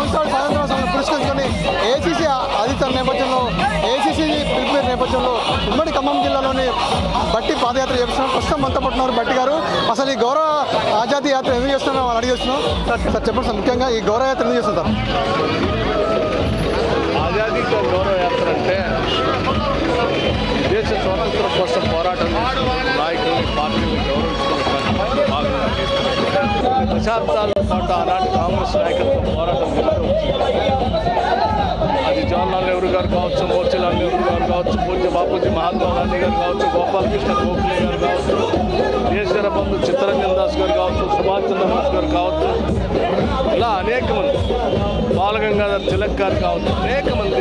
అమృత్సర్ స్వాతంత్ర దినోత్సవాన్ని పురస్కరించుకొని ఏసీసీ ఆదిత్య నేపథ్యంలో ఏసీసీ పిలుపు నేపథ్యంలో ఉమ్మడి ఖమ్మం జిల్లాలోని బట్టి పాదయాత్ర చేస్తున్నాం ప్రస్తుతం మనతో పట్టున్నారు బట్టి గారు అసలు ఈ గౌరవ ఆజాదీ యాత్ర ఎందుకు చేస్తున్నారో వాళ్ళు అడిగి చేస్తున్నాం సార్ సార్ చెప్పండి సార్ ముఖ్యంగా ఈ గౌరవ యాత్ర ఎందుకు చేస్తుంటారు ఆజాదీ కా గౌరవ యాత్ర అంటే దేశ స్వాతంత్రం కోసం పోరాటం చేస్తున్న నాయకుల్ని పార్టీని గౌరవించుకునే భాగంగా కొన్ని దశాబ్దాల పాటు ఆనాటి కాంగ్రెస్ నాయకత్వం పోరాటం చేస్తూ వచ్చింది అది జవహర్లాల్ నెహ్రూ గారు కావచ్చు మోతిలాల్ నెహ్రూ గారు కావచ్చు పూజ్య బాపూజీ మహాత్మా గాంధీ గారు కావచ్చు గోపాలకృష్ణ గోఖలే గారు కావచ్చు ఈశ్వర బంధు చిత్తరంజన్ దాస్ గారు కావచ్చు సుభాష్ చంద్రబోస్ గారు కావచ్చు ఇలా అనేక మంది బాలగంగాధర్ తిలక్ గారు కావచ్చు అనేక మంది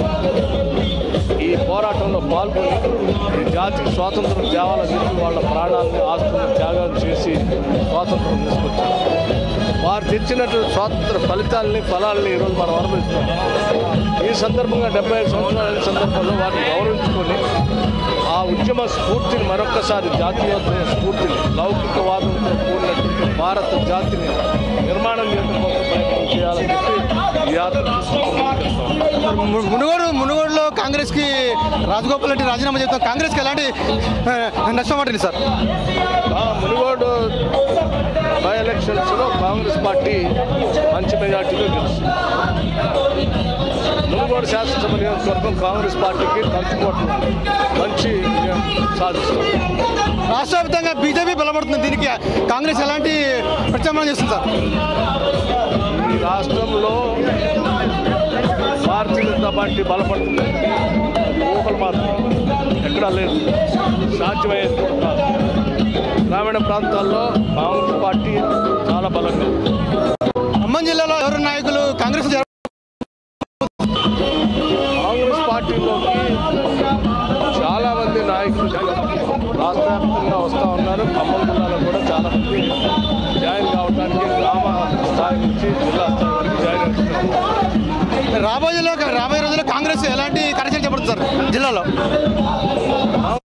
ఈ పోరాటంలో పాల్గొని ఈ జాతికి స్వాతంత్రం తేవాలని చెప్పి వాళ్ళ ప్రాణాలని ఆస్తులను త్యాగాలు చేసి స్వాతంత్రం తీసుకొచ్చారు వారు తెచ్చినటువంటి స్వాతంత్ర ఫలితాలని ఫలాలని ఈరోజు మనం అనుభవిస్తున్నాం ఈ సందర్భంగా డెబ్బై ఐదు సంవత్సరాల సందర్భంలో వారిని గౌరవించుకొని ఆ ఉద్యమ స్ఫూర్తిని మరొక్కసారి జాతీయోద్యమ స్ఫూర్తిని లౌకికవాదంతో కూడినటువంటి భారత జాతిని నిర్మాణం చేయడం కోసం ప్రయత్నం చేయాలని చెప్పి ఈ యాత్ర తీసుకుంటూ ముందుకెళ్తాం ము- మునుగోడు మునుగోడులో కాంగ్రెస్కి రాజగోపాల్ రెడ్డి రాజీనామా చెప్తాం కాంగ్రెస్కి ఎలాంటి ఆ, నష్టం పట్టింది సార్ ఆ మునుగోడు బై ఎలక్షన్స్లో కాంగ్రెస్ పార్టీ మంచి మెజార్టీలో గెలుస్తుంది మునుగోడు శాసనసభ నియోజకవర్గం కాంగ్రెస్ పార్టీకి కంచుకోవటం మంచి విజయం సాధిస్తుంది రాష్ట్ర వ్యాప్తంగా బీజేపీ బలపడుతుంది దీనికి కాంగ్రెస్ ఎలాంటి ప్రత్యామ్నాయం చేస్తుంది సార్ ఈ రాష్ట్రంలో భారతీయ జనతా పార్టీ బలపడుతుంది అది ఊహలు మాత్రం ఎక్కడా లేదు సాధ్యమయ్యేది కూడా కాదు గ్రామీణ ప్రాంతాల్లో కాంగ్రెస్ పార్టీ చాలా బలంగా ఉంది ఖమ్మం జిల్లాలో ఎవరు నాయకులు కాంగ్రెస్ చేర- కాంగ్రెస్ పార్టీలోకి చాలా మంది నాయకులు రాష్ట్ర వ్యాప్తంగా వస్తూ ఉన్నారు ఖమ్మం జిల్లాలో కూడా చాలా మంది జాయిన్ కావడానికి గ్రామ స్థాయి నుంచి జిల్లా స్థాయి వరకు జాయిన్ అవుతున్నారు రాబోయే రోజుల్లో రాబోయే రోజుల్లో కాంగ్రెస్ ఎలాంటి కార్యక్రమం చేపడుతుంది సార్ జిల్లాలో